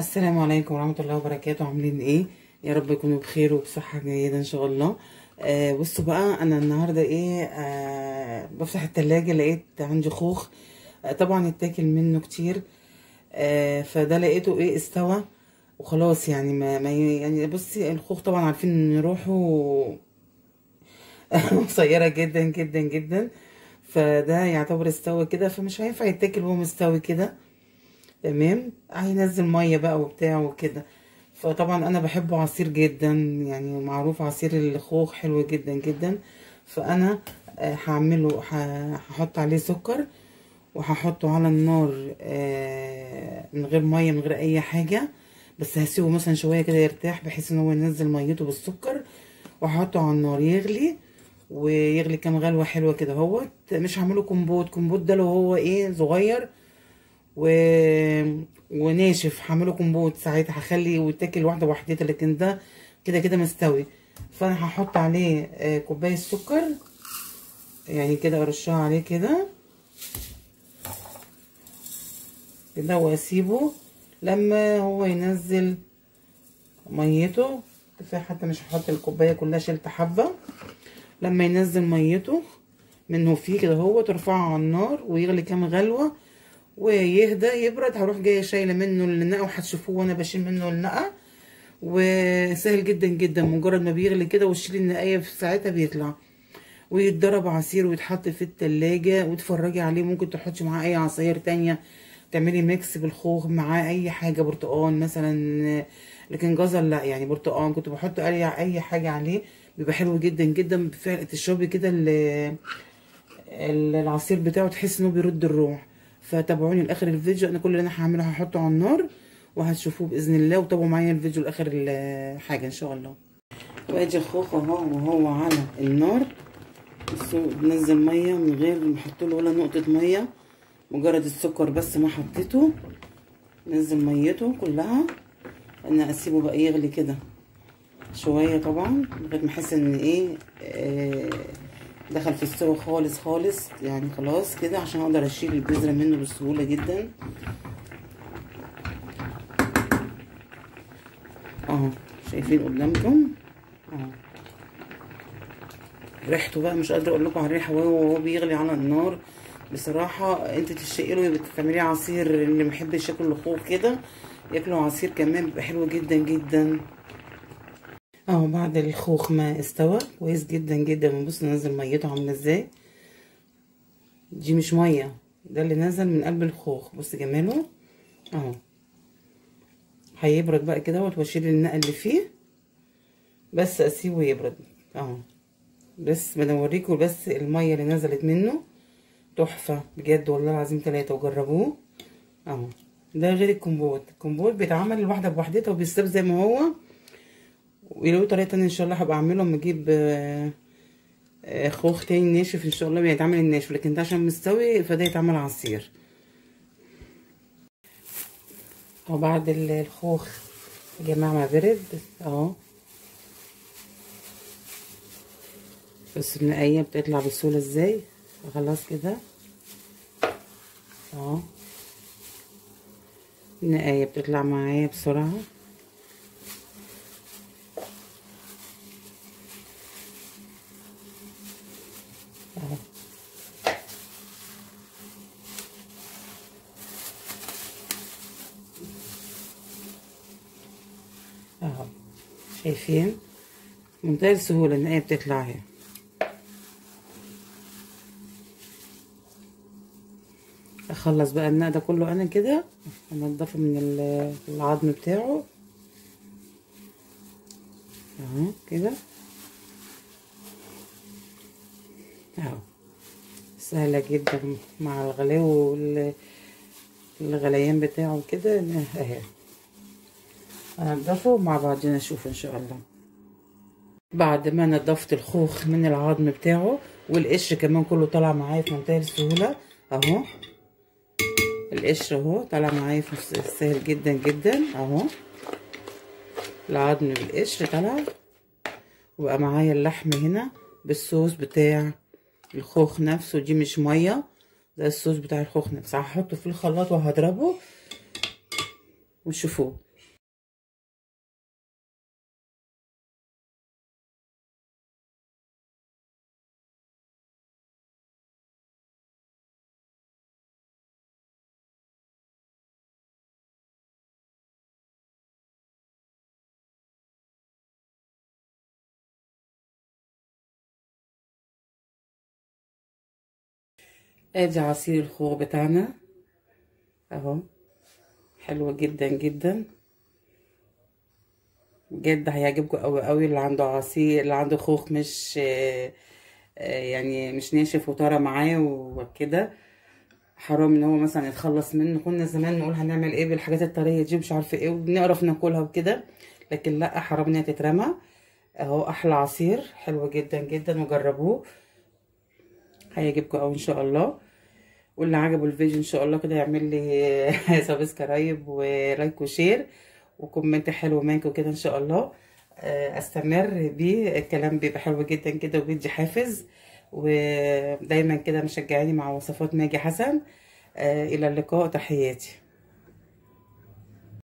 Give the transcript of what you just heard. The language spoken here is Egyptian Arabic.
السلام عليكم ورحمة الله وبركاته عاملين ايه يا رب يكونوا بخير وبصحة جيدة ان شاء الله آه بصوا بقى انا النهاردة ايه آه بفتح التلاجة لقيت عندي خوخ آه طبعا اتاكل منه كتير آه فده لقيته ايه استوى وخلاص يعني ما, ما يعني بصي الخوخ طبعا عارفين ان روحه قصيرة جدا جدا جدا فده يعتبر استوى كده فمش هينفع يتاكل وهو مستوي كده تمام هينزل ميه بقى وبتاع وكده فطبعا انا بحبه عصير جدا يعني معروف عصير الخوخ حلو جدا جدا فانا هعمله هحط عليه سكر وهحطه على النار من غير ميه من غير اي حاجه بس هسيبه مثلا شويه كده يرتاح بحيث ان هو ينزل ميته بالسكر وهحطه على النار يغلي ويغلي كام غلوه حلوه كده اهوت مش هعمله كومبوت كومبوت ده لو هو ايه صغير و... وناشف هعمله كومبوت ساعتها هخلي ويتاكل واحده وحدتها لكن ده كده كده مستوي فانا هحط عليه كوبايه سكر يعني كده ارشها عليه كده كده واسيبه لما هو ينزل ميته كفايه حتى مش هحط الكوبايه كلها شلت حبه لما ينزل ميته منه فيه كده هو ترفعه على النار ويغلي كام غلوه ويهدى يبرد هروح جايه شايله منه النقه وهتشوفوه وانا بشيل منه النقه وسهل جدا جدا مجرد ما بيغلي كده وتشيلي النقايه في ساعتها بيطلع ويتضرب عصير ويتحط في التلاجة وتفرجي عليه ممكن تحطي معاه اي عصاير تانية تعملي ميكس بالخوخ معاه اي حاجة برتقان مثلا لكن جزر لا يعني برتقان كنت بحط اي اي حاجة عليه بيبقى حلو جدا جدا بفعل تشربي كده العصير بتاعه تحس انه بيرد الروح فتابعوني لاخر الفيديو انا كل اللي انا هعمله هحطه على النار وهتشوفوه باذن الله وتابعوا معايا الفيديو لاخر الحاجه ان شاء الله وادي الخوخ اهو وهو على النار بصوا بنزل ميه من غير ما احط له ولا نقطه ميه مجرد السكر بس ما حطيته نزل ميته كلها انا اسيبه بقى يغلي كده شويه طبعا لغايه ما احس ان ايه آه دخل في السوا خالص خالص يعني خلاص كده عشان اقدر اشيل البذرة منه بسهولة جدا اهو شايفين قدامكم اهو ريحته بقى مش قادرة اقول لكم على الريحة وهو بيغلي على النار بصراحة انت تشتقي له بتعمليه عصير اللي محبش ياكل الخوخ كده ياكلوا عصير كمان بيبقى حلو جدا جدا اهو بعد الخوخ ما استوى كويس جدا جدا بص نزل ميته عامله ازاي دي مش ميه ده اللي نزل من قلب الخوخ بص جماله اهو هيبرد بقى كده واشيل النقع اللي فيه بس اسيبه يبرد اهو بس بنوريكم بس الميه اللي نزلت منه تحفه بجد والله العظيم ثلاثه وجربوه اهو ده غير الكمبوت الكمبوت بيتعمل الواحده بوحدتها وبيستوي زي ما هو ولو طريقه تانية ان شاء الله هبقى اعمله اما اجيب خوخ تاني ناشف ان شاء الله بيتعمل الناشف لكن ده عشان مستوي فده يتعمل عصير وبعد الخوخ يا جماعه ما برد اهو بس النقايه بتطلع بسهوله ازاي خلاص كده اهو النقايه بتطلع معايا بسرعه اهو اهو شايفين منتهى السهوله ان هي بتطلع اهي اخلص بقى النق ده كله انا كده انضفه من العظم بتاعه اهو كده اهو سهله جدا مع الغلاوه والغليان بتاعه كده اهي هنضفه مع بعضنا نشوف ان شاء الله بعد ما نضفت الخوخ من العظم بتاعه والقشر كمان كله طالع معايا في منتهى السهوله اهو القشر اهو طالع معايا في سهل جدا جدا اهو العظم بالقشر طلع وبقى معايا اللحم هنا بالصوص بتاع الخوخ نفسه دي مش ميه ده الصوص بتاع الخوخ نفسه هحطه في الخلاط وهضربه وشوفوه ادي عصير الخوخ بتاعنا اهو حلو جدا جدا بجد هيعجبكم قوي قوي اللي عنده عصير اللي عنده خوخ مش آه، آه، يعني مش ناشف وطرى معاه وكده حرام ان هو مثلا يتخلص منه كنا زمان نقول هنعمل ايه بالحاجات الطريه دي مش عارفه ايه وبنعرف ناكلها وكده لكن لا حرام انها تترمى اهو احلى عصير حلو جدا جدا وجربوه هيعجبكم قوي ان شاء الله واللي عجبه الفيديو ان شاء الله كده يعمل لي سبسكرايب ولايك وشير وكومنت حلو منكم كده ان شاء الله آه، استمر بيه الكلام بيبقى حلو جدا كده وبيدي حافز ودايما كده مشجعيني مع وصفات ماجي حسن آه، الى اللقاء تحياتي